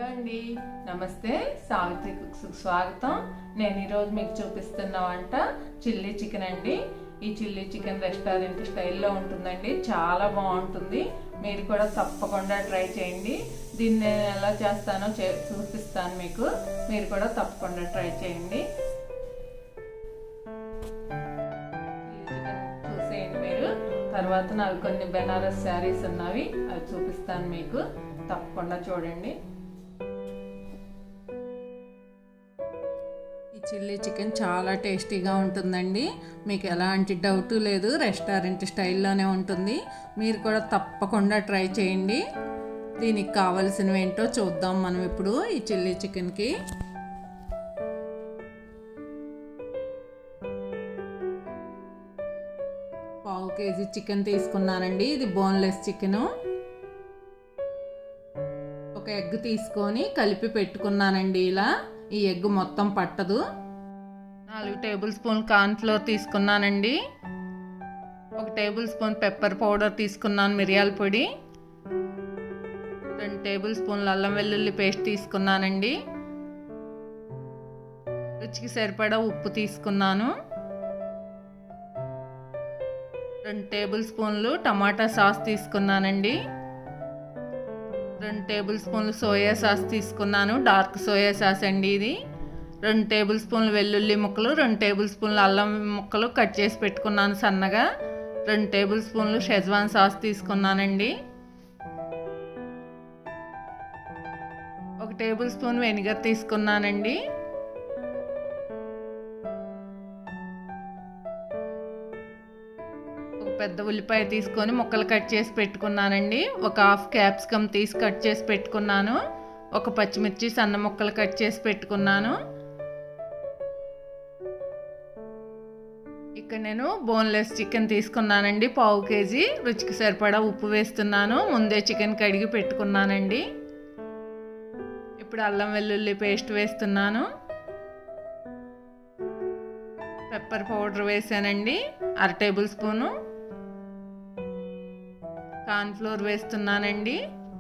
అండి నమస్తే సావిత్రి కుక్స్ స్వాగతం నేను ఈరోజు మీకు చూపిస్తున్న వంట చిల్లీ చికెన్ అండి ఈ చిల్లీ చికెన్ రెస్టారెంట్ స్టైల్లో ఉంటుందండి చాలా బాగుంటుంది మీరు కూడా తప్పకుండా ట్రై చేయండి దీన్ని నేను ఎలా చేస్తానో చే చూపిస్తాను మీకు మీరు కూడా తప్పకుండా ట్రై చేయండి చిల్లీ చికెన్ చూసేయండి మీరు తర్వాత నాకు కొన్ని బెనారస్ శారీస్ ఉన్నవి అవి చూపిస్తాను మీకు తప్పకుండా చూడండి ఈ చిల్లీ చికెన్ చాలా టేస్టీగా ఉంటుందండి మీకు ఎలాంటి డౌట్ లేదు రెస్టారెంట్ స్టైల్లోనే ఉంటుంది మీరు కూడా తప్పకుండా ట్రై చేయండి దీనికి కావలసినవి ఏంటో చూద్దాం మనం ఇప్పుడు ఈ చిల్లీ చికెన్కి పావు కేజీ చికెన్ తీసుకున్నానండి ఇది బోన్లెస్ చికెను ఒక ఎగ్ తీసుకొని కలిపి పెట్టుకున్నానండి ఇలా ఈ ఎగ్ మొత్తం పట్టదు నాలుగు టేబుల్ స్పూన్ కార్న్ఫ్లోర్ తీసుకున్నానండి ఒక టేబుల్ స్పూన్ పెప్పర్ పౌడర్ తీసుకున్నాను మిరియాల పొడి రెండు టేబుల్ స్పూన్లు అల్లం వెల్లుల్లి పేస్ట్ తీసుకున్నానండి రుచికి సరిపడా ఉప్పు తీసుకున్నాను రెండు టేబుల్ స్పూన్లు టమాటా సాస్ తీసుకున్నానండి రెండు టేబుల్ స్పూన్లు సోయా సాస్ తీసుకున్నాను డార్క్ సోయా సాస్ అండి ఇది రెండు టేబుల్ స్పూన్లు వెల్లుల్లి ముక్కలు రెండు టేబుల్ స్పూన్లు అల్లం ముక్కలు కట్ చేసి పెట్టుకున్నాను సన్నగా రెండు టేబుల్ స్పూన్లు షెజ్వాన్ సాస్ తీసుకున్నానండి ఒక టేబుల్ స్పూన్ వెనిగర్ తీసుకున్నానండి ఒక పెద్ద ఉల్లిపాయ తీసుకొని ముక్కలు కట్ చేసి పెట్టుకున్నానండి ఒక హాఫ్ క్యాప్సికమ్ తీసి కట్ చేసి పెట్టుకున్నాను ఒక పచ్చిమిర్చి సన్న ముక్కలు కట్ చేసి పెట్టుకున్నాను ఇక్కడ నేను బోన్లెస్ చికెన్ తీసుకున్నానండి పావు కేజీ రుచికి సరిపడా ఉప్పు వేస్తున్నాను ముందే చికెన్ కడిగి పెట్టుకున్నానండి ఇప్పుడు అల్లం వెల్లుల్లి పేస్ట్ వేస్తున్నాను పెప్పర్ పౌడర్ వేసానండి అర టేబుల్ స్పూను కార్న్ఫ్లోర్ వేస్తున్నానండి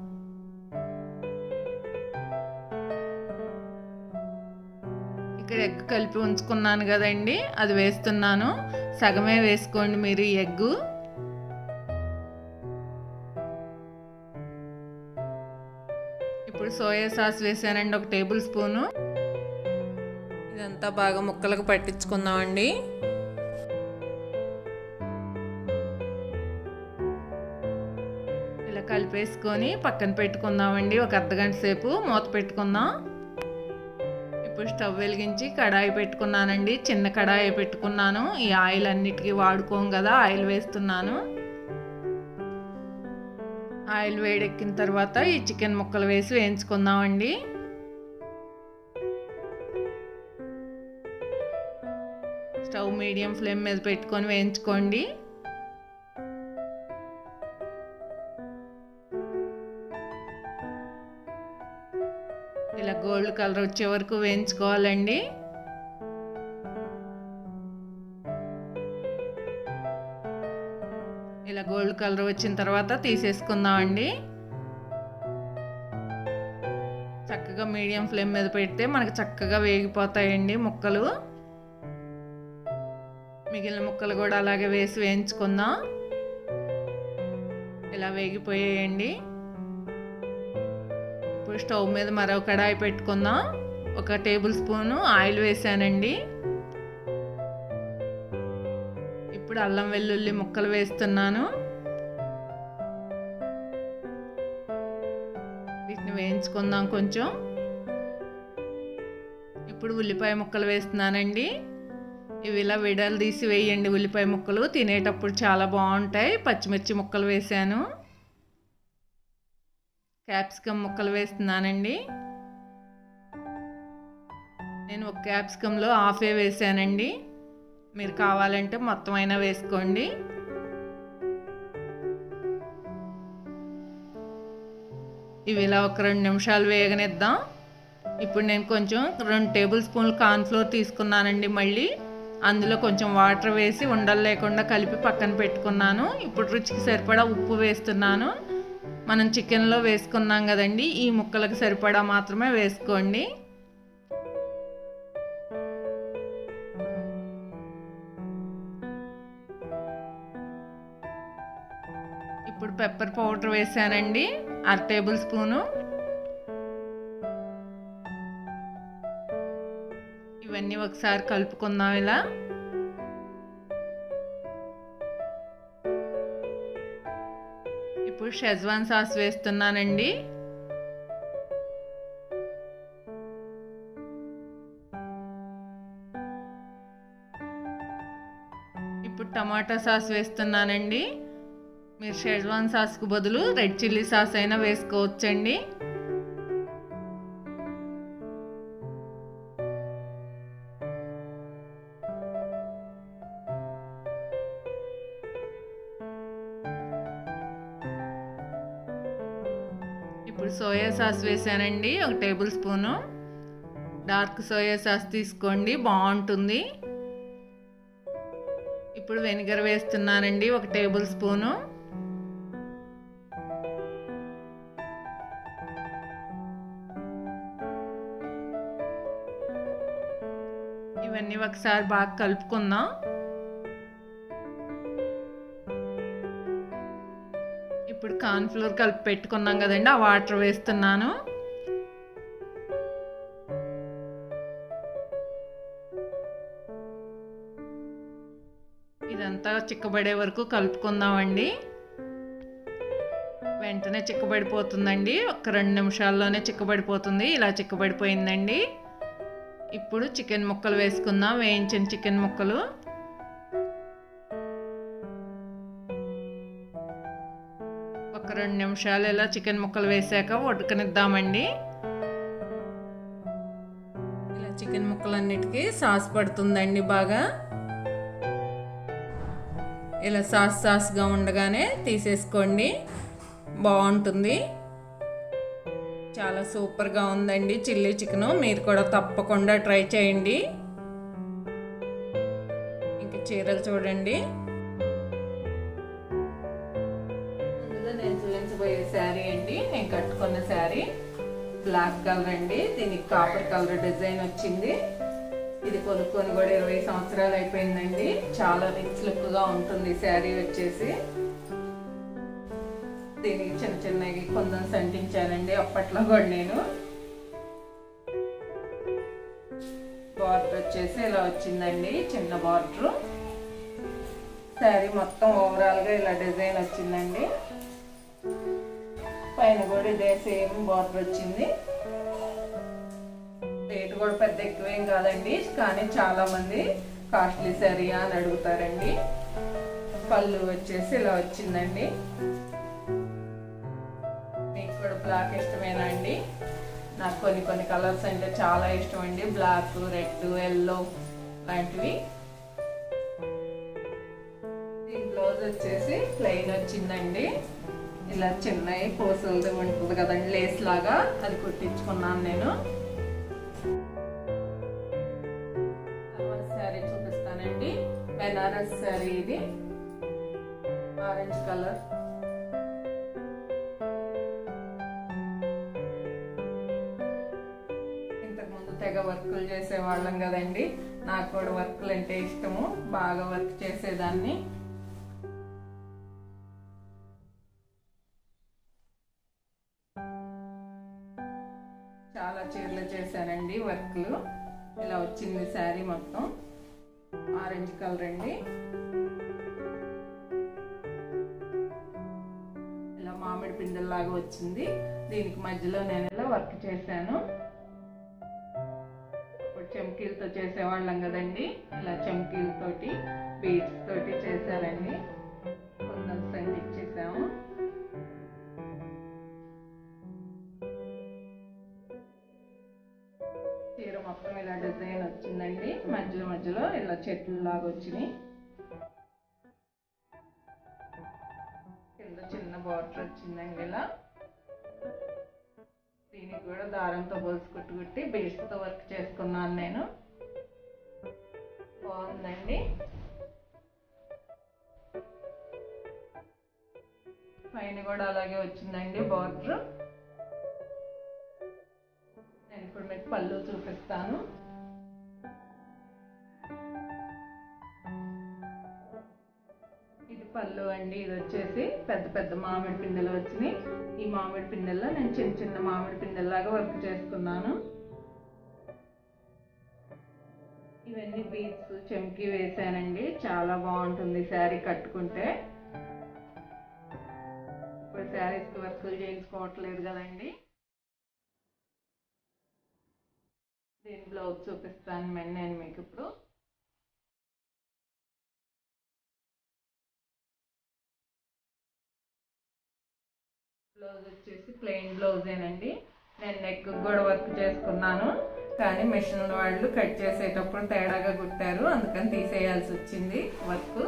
ఇక్కడ ఎగ్ కలిపి ఉంచుకున్నాను కదండి అది వేస్తున్నాను సగమే వేసుకోండి మీరు ఈ ఎగ్గు ఇప్పుడు సోయా సాస్ వేసానండి ఒక టేబుల్ స్పూను ఇదంతా బాగా ముక్కలకు పట్టించుకుందామండి ఇలా కలిపేసుకొని పక్కన పెట్టుకుందామండి ఒక అర్ధగంట సేపు మూత పెట్టుకుందాం ఇప్పుడు స్టవ్ వెలిగించి కడాయి పెట్టుకున్నానండి చిన్న కడాయి పెట్టుకున్నాను ఈ ఆయిల్ అన్నిటికీ వాడుకోం కదా ఆయిల్ వేస్తున్నాను ఆయిల్ వేడెక్కిన తర్వాత ఈ చికెన్ ముక్కలు వేసి వేయించుకుందామండి స్టవ్ మీడియం ఫ్లేమ్ మీద పెట్టుకొని వేయించుకోండి ఇలా గోల్డ్ కలర్ వచ్చే వరకు వేయించుకోవాలండి ఇలా గోల్డ్ కలర్ వచ్చిన తర్వాత తీసేసుకుందామండి చక్కగా మీడియం ఫ్లేమ్ మీద పెడితే మనకు చక్కగా వేగిపోతాయండి ముక్కలు మిగిలిన ముక్కలు కూడా అలాగే వేసి వేయించుకుందాం ఇలా వేగిపోయాయండి ఇప్పుడు స్టవ్ మీద మరో కడాయి పెట్టుకుందాం ఒక టేబుల్ స్పూను ఆయిల్ వేసానండి ఇప్పుడు అల్లం వెల్లుల్లి ముక్కలు వేస్తున్నాను వీటిని వేయించుకుందాం కొంచెం ఇప్పుడు ఉల్లిపాయ ముక్కలు వేస్తున్నానండి ఇవి ఇలా విడలు తీసి వేయండి ఉల్లిపాయ ముక్కలు తినేటప్పుడు చాలా బాగుంటాయి పచ్చిమిర్చి ముక్కలు వేసాను క్యాప్సికమ్ ముక్కలు వేస్తున్నానండి నేను ఒక క్యాప్సికంలో హాఫే వేసానండి మీరు కావాలంటే మొత్తం అయినా వేసుకోండి ఇవి ఇలా ఒక రెండు నిమిషాలు వేగనిద్దాం ఇప్పుడు నేను కొంచెం రెండు టేబుల్ స్పూన్లు కార్న్ఫ్లోర్ తీసుకున్నానండి మళ్ళీ అందులో కొంచెం వాటర్ వేసి ఉండలు లేకుండా కలిపి పక్కన పెట్టుకున్నాను ఇప్పుడు రుచికి సరిపడా ఉప్పు వేస్తున్నాను మనం చికెన్లో వేసుకున్నాం కదండి ఈ ముక్కలకు సరిపడా మాత్రమే వేసుకోండి ఇప్పుడు పెప్పర్ పౌడర్ వేసానండి అర టేబుల్ స్పూను ఇవన్నీ ఒకసారి కలుపుకుందాం ఇలా ఇప్పుడు షెజ్వాన్ సాస్ వేస్తున్నానండి ఇప్పుడు టమాటా సాస్ వేస్తున్నానండి మీరు షెజ్వాన్ సాస్కు బదులు రెడ్ చిల్లీ సాస్ అయినా వేసుకోవచ్చండి ఇప్పుడు సోయా సాస్ వేసానండి ఒక table spoon dark soya sauce తీసుకోండి బాగుంటుంది ఇప్పుడు వెనిగర్ వేస్తున్నానండి ఒక టేబుల్ స్పూను ఇవన్నీ ఒకసారి బాగా కలుపుకుందాం ఇప్పుడు కార్న్ఫ్లోర్ కలిపి పెట్టుకున్నాం కదండి ఆ వాటర్ వేస్తున్నాను ఇదంతా చిక్కబడే వరకు కలుపుకుందామండి వెంటనే చిక్కబడిపోతుందండి ఒక రెండు నిమిషాల్లోనే చిక్కబడిపోతుంది ఇలా చిక్కబడిపోయిందండి ఇప్పుడు చికెన్ ముక్కలు వేసుకుందాం వేయించిన చికెన్ ముక్కలు ఒక రెండు నిమిషాలు ఇలా చికెన్ ముక్కలు వేసాక ఉడకనిద్దామండి ఇలా చికెన్ ముక్కలన్నిటికీ సాస్ పడుతుందండి బాగా ఇలా సాస్ సాస్గా ఉండగానే తీసేసుకోండి బాగుంటుంది చాలా సూపర్గా ఉందండి చిల్లీ చికెన్ మీరు కూడా తప్పకుండా ట్రై చేయండి ఇంకా చీరలు చూడండి ముందుగా నేను చూపించబోయే శారీ అండి నేను కట్టుకున్న శారీ బ్లాక్ కలర్ అండి దీనికి కాపర్ కలర్ డిజైన్ వచ్చింది ఇది కొనుక్కొని కూడా ఇరవై సంవత్సరాలు అయిపోయిందండి చాలా రిచ్ లుక్గా ఉంటుంది శారీ వచ్చేసి దీనికి చిన్న చిన్నవి కొందం సంటించానండి అప్పట్లో కూడా నేను బార్డర్ వచ్చేసి ఇలా వచ్చిందండి చిన్న బార్డర్ శారీ మొత్తం ఓవరాల్గా ఇలా డిజైన్ వచ్చిందండి పైన కూడా ఇదే సేమ్ బార్డర్ వచ్చింది రేట్ కూడా పెద్ద ఎక్కువేం కాదండి కానీ చాలా మంది కాస్ట్లీ శారీ అని అడుగుతారండి పళ్ళు వచ్చేసి ఇలా వచ్చిందండి మీకు కూడా బ్లాక్ ఇష్టమేనా అండి నాకు కొన్ని కొన్ని కలర్స్ అంటే చాలా ఇష్టం అండి బ్లాక్ రెడ్ ఎల్లో లాంటివి దీని బ్లౌజ్ వచ్చేసి ప్లెయిన్ వచ్చిందండి ఇలా చిన్నవి పూసలది ఉంటుంది కదండి లేస్ లాగా అది కుట్టించుకున్నాను నేను తర్వాత శారీ చూపిస్తానండి బెనారస్ శారీ ఇది ఆరెంజ్ కలర్ ఇంతకుముందు తెగ వర్కులు చేసేవాళ్ళం కదండి నాకు కూడా వర్కులు అంటే ఇష్టము బాగా వర్క్ చేసేదాన్ని చాలా చీరలు చేశానండి వర్క్లు ఇలా వచ్చింది శారీ మొత్తం ఆరెంజ్ కలర్ అండి ఇలా మామిడి పిందెల్లాగా వచ్చింది దీనికి మధ్యలో నేను ఇలా వర్క్ చేశాను ఇప్పుడు చెమ్కీలతో చేసేవాళ్ళం కదండి ఇలా చెమ్కీలతోటి బీడ్స్ తోటి చేశారండి కొందరు సండి ఇచ్చేసాము చీర మొత్తం ఇలా డిజైన్ వచ్చిందండి మధ్యలో మధ్యలో ఇలా చెట్లు లాగా వచ్చినాయి కింద చిన్న బార్డర్ వచ్చిందండి ఇలా దీనికి కూడా దారంతో బొలుసు కుట్టు కుట్టి బీడ్స్తో వర్క్ చేసుకున్నాను నేను బాగుందండి పైన కూడా అలాగే వచ్చిందండి బార్డర్ నేను ఇప్పుడు మీకు పళ్ళు చూపిస్తాను ఇది పళ్ళు అండి ఇది వచ్చేసి పెద్ద పెద్ద మామిడి పిందెలు వచ్చినాయి ఈ మామిడి పిందెల్లో నేను చిన్న చిన్న మామిడి పిందెల్లాగా వర్క్ చేసుకున్నాను ఇవన్నీ బీడ్స్ చెంకి వేసానండి చాలా బాగుంటుంది శారీ కట్టుకుంటే ఇప్పుడు శారీస్కి వర్కులు చేయించుకోవట్లేదు కదండి దీని బ్లౌజ్ చూపిస్తాను మెన్ నేను మీకు ఇప్పుడు బ్లౌజ్ వచ్చేసి ప్లెయిన్ బ్లౌజేనండి నేను నెక్ కూడా వర్క్ చేసుకున్నాను కానీ మిషన్ వాళ్ళు కట్ చేసేటప్పుడు తేడాగా కుట్టారు అందుకని తీసేయాల్సి వచ్చింది వర్క్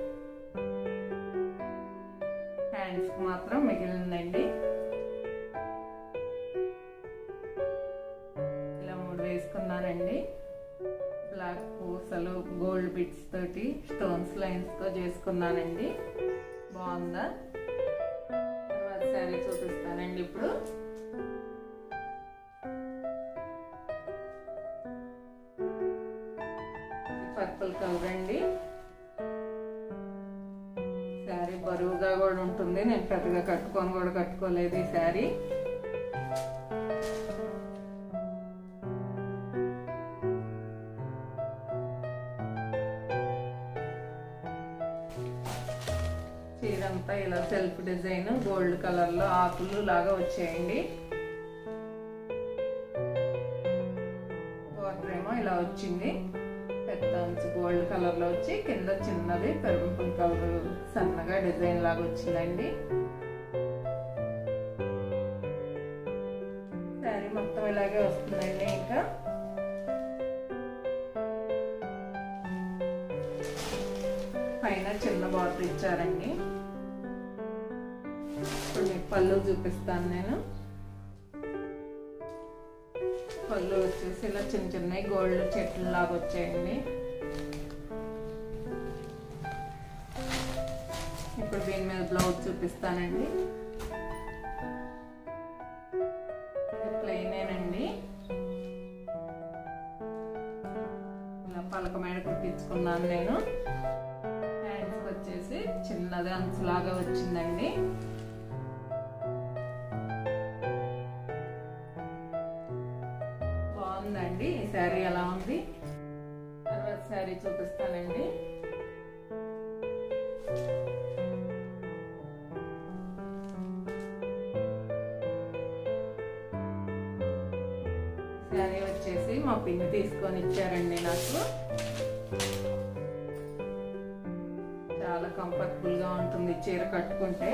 హ్యాండ్స్ మాత్రం మిగిలిందండి ఇలా మూడు వేసుకున్నానండి బ్లాక్ పూసలు గోల్డ్ బిట్స్ తోటి స్టోన్స్ లైన్స్ తో చేసుకున్నానండి బాగుందా తర్వాత శారీ చూపిస్తానండి ఇప్పుడు పర్పుల్ కలర్ అండి శారీ బరువుగా కూడా ఉంటుంది నేను పెద్దగా కట్టుకొని కూడా కట్టుకోలేదు ఈ శారీ చీరంతా ఇలా సెల్ఫ్ డిజైన్ గోల్డ్ కలర్ లో ఆకులు లాగా వచ్చాయండి బార్డర్ ఏమో ఇలా వచ్చింది పెద్ద అంచు గోల్డ్ కలర్ లో వచ్చి కింద చిన్నది పెరుపుల్ కలర్ సన్నగా డిజైన్ లాగా వచ్చిందండి శారీ మొత్తం ఇలాగే వస్తుందండి ఇంకా పైన చిన్న బార్డర్ ఇచ్చారండి ఇప్పుడు మీకు పళ్ళు చూపిస్తాను నేను పళ్ళు వచ్చేసి ఇలా చిన్న చిన్నవి గోల్డ్ చెట్లు లాగా వచ్చాయండి ఇప్పుడు దీని మీద బ్లౌజ్ చూపిస్తానండి ప్లెయినేనండి ఇలా పలక మేడ కుట్టించుకున్నాను నేను హ్యాండ్స్ వచ్చేసి చిన్నది అంచులాగా వచ్చిందండి బాగుందండి ఈ శారీ ఎలా ఉంది తర్వాత శారీ చూపిస్తానండి శారీ వచ్చేసి మా పిన్ని తీసుకొని ఇచ్చారండి నాకు చాలా కంఫర్టబుల్ గా ఉంటుంది చీర కట్టుకుంటే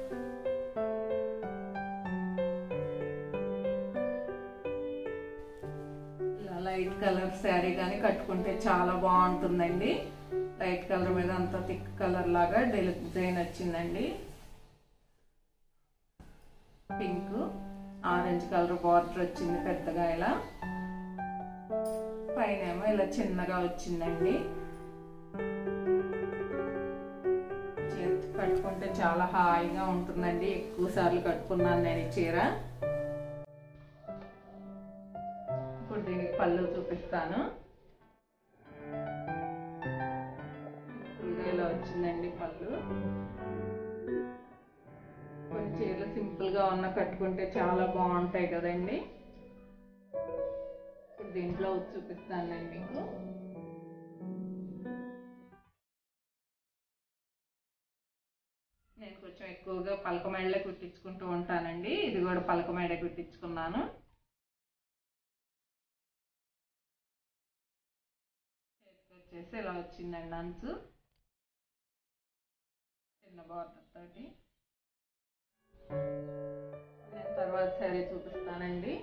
ఇలా లైట్ కలర్ శారీ కానీ కట్టుకుంటే చాలా బాగుంటుందండి లైట్ కలర్ మీద అంత థిక్ కలర్ లాగా డిజైన్ వచ్చిందండి పింక్ ఆరెంజ్ కలర్ బార్డర్ వచ్చింది పెద్దగా ఇలా పైన ఏమో ఇలా చిన్నగా వచ్చిందండి కట్టుకుంటే చాలా హాయిగా ఉంటుందండి ఎక్కువ సార్లు కట్టుకున్నాను నేను ఈ చీర ఇప్పుడు దీనికి పళ్ళు చూపిస్తాను ఇలా వచ్చిందండి పళ్ళు కొన్ని చీరలు సింపుల్ గా ఉన్న కట్టుకుంటే చాలా బాగుంటాయి కదండి ఇప్పుడు దీంట్లో చూపిస్తాను నేను మీకు నేను కొంచెం ఎక్కువగా పలక మేడలే కుట్టించుకుంటూ ఉంటానండి ఇది కూడా పలక మేడే కుట్టించుకున్నాను చేతికి వచ్చేసి ఇలా వచ్చిందండి అంచు చిన్న బార్డర్ తోటి నేను తర్వాత శారీ చూపిస్తానండి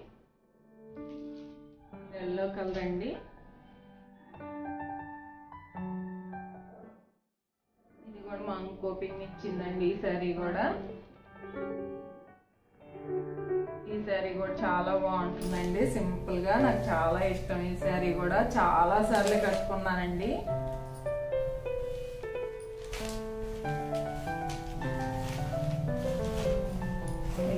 ఎల్లో కలర్ అండి ఇది కూడా మా ఇంకో పిన్ ఇచ్చిందండి ఈ శారీ కూడా ఈ శారీ కూడా చాలా బాగుంటుందండి సింపుల్ గా నాకు చాలా ఇష్టం ఈ శారీ కూడా చాలా సార్లు కట్టుకున్నానండి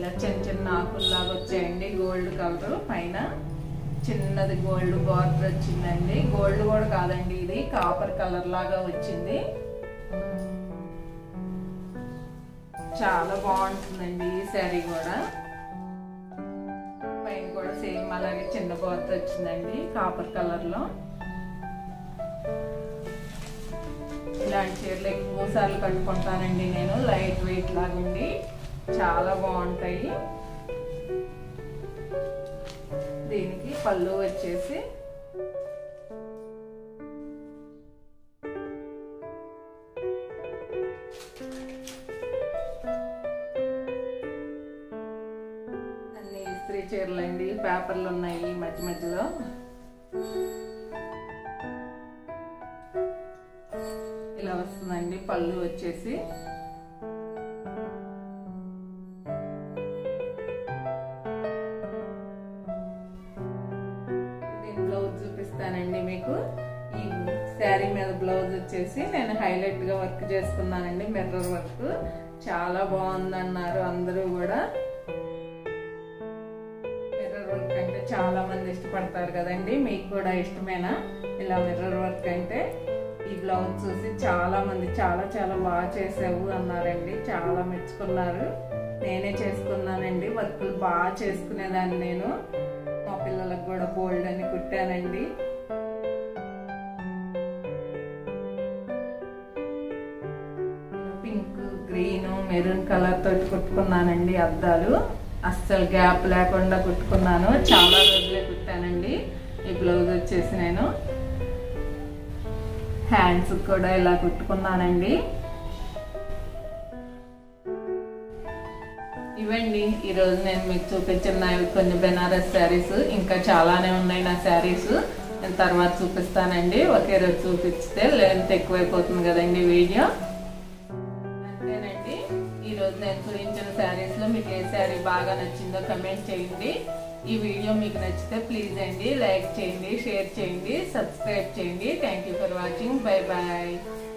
ఇలా చిన్న చిన్న ఆకుల్లాగా వచ్చాయండి గోల్డ్ కలర్ పైన చిన్నది గోల్డ్ బార్డర్ వచ్చిందండి గోల్డ్ కూడా కాదండి ఇది కాపర్ కలర్ లాగా వచ్చింది చాలా బాగుంటుందండి ఈ శారీ కూడా పైన కూడా సేమ్ అలాగే చిన్న బార్డర్ వచ్చిందండి కాపర్ కలర్ లో ఇలాంటి చీరలు ఎక్కువ సార్లు కట్టుకుంటానండి నేను లైట్ వెయిట్ లాగా ఉండి చాలా బాగుంటాయి దీనికి పళ్ళు వచ్చేసి అన్ని ఇస్త్రీ చీరలు అండి పేపర్లు ఉన్నాయి మధ్య మధ్యలో ఇలా వస్తుందండి పళ్ళు వచ్చేసి దీని బ్లౌజ్ చూపిస్తానండి మీకు ఈ శారీ మీద బ్లౌజ్ వచ్చేసి నేను హైలైట్ గా వర్క్ చేసుకున్నానండి మిర్రర్ వర్క్ చాలా బాగుందన్నారు అందరూ కూడా మిర్రర్ వర్క్ అంటే చాలా మంది ఇష్టపడతారు కదండి మీకు కూడా ఇష్టమేనా ఇలా మిర్రర్ వర్క్ అంటే ఈ బ్లౌజ్ చూసి చాలా మంది చాలా చాలా బాగా చేసావు అన్నారండి చాలా మెచ్చుకున్నారు నేనే చేసుకున్నానండి వర్కులు బాగా చేసుకునేదాన్ని నేను మా పిల్లలకు కూడా బోల్డ్ అని కుట్టానండి పింక్ గ్రీన్ మెరూన్ కలర్ తోటి కుట్టుకున్నానండి అద్దాలు అస్సలు గ్యాప్ లేకుండా కుట్టుకున్నాను చాలా రోజులే కుట్టానండి ఈ బ్లౌజ్ వచ్చేసి నేను హ్యాండ్స్ కూడా ఇలా కుట్టుకున్నానండి ఇవండి ఈరోజు నేను మీకు చూపించిన కొన్ని బెనారస్ శారీస్ ఇంకా చాలానే ఉన్నాయి నా శారీస్ నేను తర్వాత చూపిస్తానండి ఒకే రోజు చూపిస్తే లెంత్ ఎక్కువైపోతుంది కదండి వీడియో అంతేనండి ఈరోజు నేను చూపించిన శారీస్ లో మీకు ఏ శారీ బాగా నచ్చిందో కమెంట్ చేయండి ఈ వీడియో మీకు నచ్చితే ప్లీజ్ అండి లైక్ చేయండి షేర్ చేయండి సబ్స్క్రైబ్ చేయండి thank you for watching bye bye